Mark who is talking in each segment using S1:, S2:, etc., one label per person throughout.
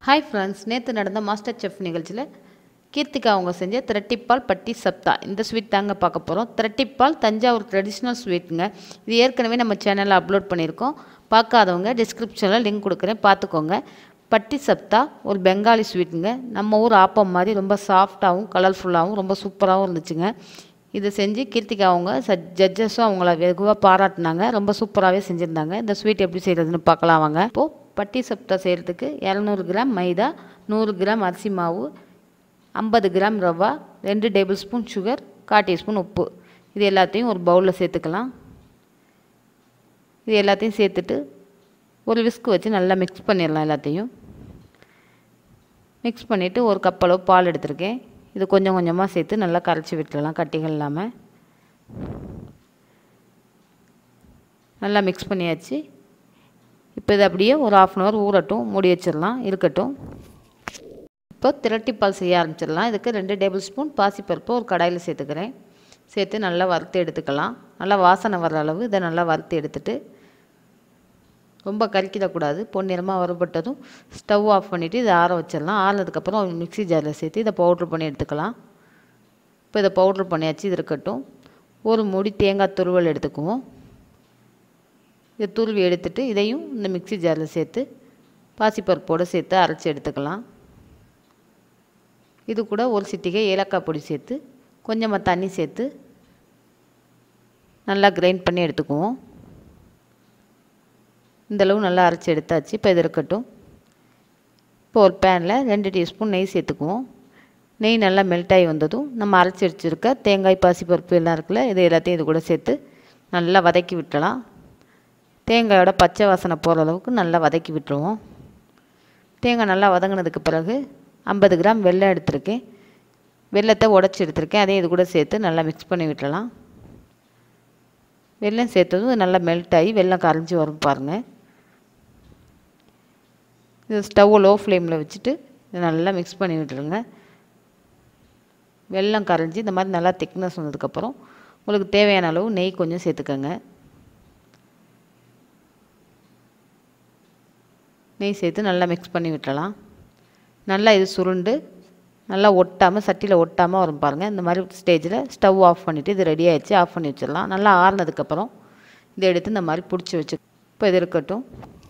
S1: hi friends நேற்று நடந்த master chef நிகழ்ச்சியில் கீர்த்திகா அவங்க செஞ்ச திரட்டிப்பால் பட்டி சப்தா இந்த ஸ்வீட் தாங்க பார்க்க போகிறோம் திரட்டிப்பால் தஞ்சாவூர் ட்ரெடிஷ்னல் ஸ்வீட்டுங்க இது ஏற்கனவே நம்ம சேனலில் அப்லோட் பண்ணியிருக்கோம் பார்க்காதவங்க டிஸ்கிரிப்ஷனில் லிங்க் கொடுக்குறேன் பார்த்துக்கோங்க பட்டி சப்தா ஒரு பெங்காலி ஸ்வீட்டுங்க நம்ம ஊர் ஆப்பம் மாதிரி ரொம்ப சாஃப்டாகவும் கலர்ஃபுல்லாகவும் ரொம்ப சூப்பராகவும் இருந்துச்சுங்க இதை செஞ்சு கீர்த்திகா அவங்க ச ஜட்ஜஸும் அவங்கள வெகுவாக பாராட்டினாங்க ரொம்ப சூப்பராகவே செஞ்சுருந்தாங்க இந்த ஸ்வீட் எப்படி செய்கிறதுன்னு பார்க்கலாம் வாங்க இப்போது பட்டி சப்தா செய்கிறதுக்கு இரநூறு கிராம் மைதா நூறு கிராம் அரிசி மாவு ஐம்பது கிராம் ரவா ரெண்டு டேபிள் ஸ்பூன் சுகர் கால் டீஸ்பூன் உப்பு இது எல்லாத்தையும் ஒரு பவுலில் சேர்த்துக்கலாம் இது எல்லாத்தையும் சேர்த்துட்டு ஒரு விஸ்க் வச்சு நல்லா மிக்ஸ் பண்ணிடலாம் எல்லாத்தையும் மிக்ஸ் பண்ணிவிட்டு ஒரு கப் அளவு பால் எடுத்திருக்கேன் இது கொஞ்சம் கொஞ்சமாக சேர்த்து நல்லா கரைச்சி விட்டுடலாம் கட்டிகள் இல்லாமல் நல்லா மிக்ஸ் பண்ணியாச்சு இப்போ இது அப்படியே ஒரு ஆஃப் அன் ஹவர் ஊறட்டும் மூடி வச்சிடலாம் இருக்கட்டும் இப்போ திரட்டிப்பால் செய்ய ஆரம்பிச்சிடலாம் இதுக்கு ரெண்டு டேபிள் ஸ்பூன் பாசிப்பருப்பு ஒரு கடாயில் சேர்த்துக்கிறேன் சேர்த்து நல்லா வறுத்து எடுத்துக்கலாம் நல்லா வாசனை வர்ற அளவு இதை நல்லா வறுத்து எடுத்துட்டு ரொம்ப கறிக்கிடக்கூடாது பொன்னிறமாக வறுபட்டதும் ஸ்டவ் ஆஃப் பண்ணிவிட்டு இதை ஆற வச்சிடலாம் ஆறினதுக்கப்புறம் மிக்ஸி ஜாரில் சேர்த்து இதை பவுட்ரு பண்ணி எடுத்துக்கலாம் இப்போ இதை பவுட்ரு பண்ணியாச்சு இது இருக்கட்டும் ஒரு மூடி தேங்காய் துருவல் எடுத்துக்குவோம் இதை துருவி எடுத்துட்டு இதையும் இந்த மிக்ஸி ஜாரில் சேர்த்து பாசிப்பருப்போடு சேர்த்து அரைச்சி எடுத்துக்கலாம் இது கூட ஒரு சிட்டிகை ஏலக்காய் பொடி சேர்த்து கொஞ்சமாக தண்ணி சேர்த்து நல்லா கிரைண்ட் பண்ணி எடுத்துக்குவோம் இந்தளவு நல்லா அரைச்சி எடுத்தாச்சு இப்போ இது இருக்கட்டும் இப்போ ஒரு பேனில் ரெண்டு டீஸ்பூன் நெய் சேர்த்துக்குவோம் நெய் நல்லா மெல்ட் ஆகி வந்ததும் நம்ம அரைச்சி வச்சுருக்க தேங்காய் பாசிப்பருப்பு எல்லாம் இருக்குல்ல இது எல்லாத்தையும் இது கூட சேர்த்து நல்லா வதக்கி விட்டுலாம் தேங்காயோட பச்சை வாசனை போகிற அளவுக்கு நல்லா வதக்கி விட்டுருவோம் தேங்காய் நல்லா வதங்கினதுக்கு பிறகு ஐம்பது கிராம் வெல்லம் எடுத்திருக்கேன் வெல்லத்தை உடச்சி எடுத்திருக்கேன் அதையும் இது கூட சேர்த்து நல்லா மிக்ஸ் பண்ணி விட்டுலாம் வெல்லம் சேர்த்ததும் நல்லா மெல்ட் ஆகி வெல்லம் கரைஞ்சி வரும் பாருங்கள் இது ஸ்டவ்வை லோ ஃப்ளேமில் வச்சுட்டு இதை நல்லா மிக்ஸ் பண்ணி விட்டுருங்க வெல்லம் கரைஞ்சி இந்த மாதிரி நல்லா திக்னஸ் வந்ததுக்கப்புறம் உங்களுக்கு தேவையான அளவு நெய் கொஞ்சம் சேர்த்துக்கோங்க நெய் சேர்த்து நல்லா மிக்ஸ் பண்ணி விட்டுறலாம் நல்லா இது சுருண்டு நல்லா ஒட்டாமல் சட்டியில் ஒட்டாமல் வரும் பாருங்கள் இந்த மாதிரி ஸ்டேஜில் ஸ்டவ் ஆஃப் பண்ணிவிட்டு இது ரெடி ஆகிடுச்சு ஆஃப் பண்ணி வச்சிடலாம் நல்லா ஆறுனதுக்கப்புறம் இதை எடுத்து இந்த மாதிரி பிடிச்சி வச்சு இப்போ இது இருக்கட்டும்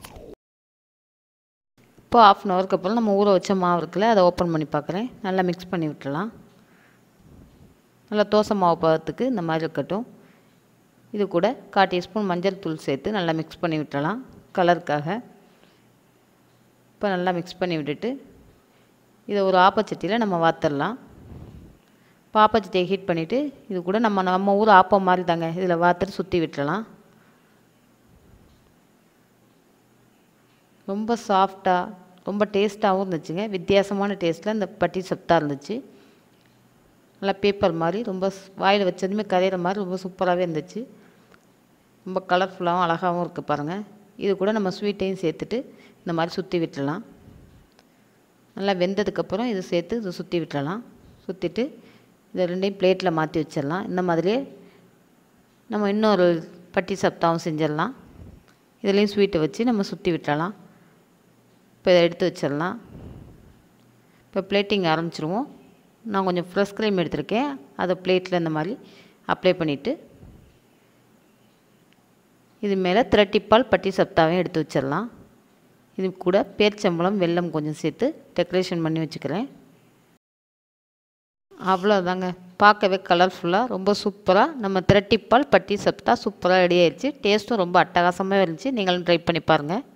S1: இப்போ ஆஃப் அன் ஹவருக்கு அப்புறம் நம்ம ஊற வச்ச மாவு இருக்குல்ல அதை ஓப்பன் பண்ணி பார்க்குறேன் நல்லா மிக்ஸ் பண்ணி விட்டுறலாம் நல்லா தோசை மாவு பதத்துக்கு இந்த மாதிரி இருக்கட்டும் இது கூட கால் டீஸ்பூன் மஞ்சள் தூள் சேர்த்து நல்லா மிக்ஸ் பண்ணி விட்டுறலாம் கலருக்காக இப்போ நல்லா மிக்ஸ் பண்ணி விட்டுட்டு இதை ஒரு ஆப்பச்சட்டியில் நம்ம வாத்துடலாம் இப்போ ஆப்பச்சட்டியை ஹீட் பண்ணிவிட்டு இது கூட நம்ம நம்ம ஊர் ஆப்பம் மாதிரி தாங்க இதில் வாத்துட்டு சுற்றி விட்டுறலாம் ரொம்ப சாஃப்டாக ரொம்ப டேஸ்ட்டாகவும் இருந்துச்சுங்க வித்தியாசமான டேஸ்ட்டில் இந்த பட்டி சத்தாக இருந்துச்சு நல்லா பேப்பர் மாதிரி ரொம்ப வாயில் வச்சதுமே கரையிற மாதிரி ரொம்ப சூப்பராகவே இருந்துச்சு ரொம்ப கலர்ஃபுல்லாகவும் அழகாகவும் இருக்குது பாருங்கள் இது கூட நம்ம ஸ்வீட்டையும் சேர்த்துட்டு இந்த மாதிரி சுற்றி விட்டுடலாம் நல்லா வெந்ததுக்கப்புறம் இது சேர்த்து இதை சுற்றி விட்டுறலாம் சுற்றிட்டு இதை ரெண்டையும் பிளேட்டில் மாற்றி வச்சிடலாம் இந்த மாதிரியே நம்ம இன்னொரு பட்டி சப்தாவும் செஞ்சிடலாம் இதுலேயும் ஸ்வீட்டை வச்சு நம்ம சுற்றி விட்டுறலாம் இப்போ இதை எடுத்து வச்சிடலாம் இப்போ பிளேட்டிங் ஆரம்பிச்சிருவோம் நான் கொஞ்சம் ஃப்ரெஷ் க்ரீம் எடுத்திருக்கேன் அதை பிளேட்டில் இந்த மாதிரி அப்ளை பண்ணிவிட்டு இது மேலே திரட்டிப்பால் பட்டி சப்தாவையும் எடுத்து வச்சிடலாம் இது கூட பேர்ச்சம்பழம் வெல்லம் கொஞ்சம் சேர்த்து டெக்கரேஷன் பண்ணி வச்சுக்கிறேன் அவ்வளோதாங்க பார்க்கவே கலர்ஃபுல்லாக ரொம்ப சூப்பராக நம்ம திரட்டிப்பால் பட்டி சப்தா சூப்பராக ரெடி ஆயிடுச்சு டேஸ்ட்டும் ரொம்ப அட்டகாசமாக இருந்துச்சு நீங்களும் ட்ரை பண்ணி பாருங்கள்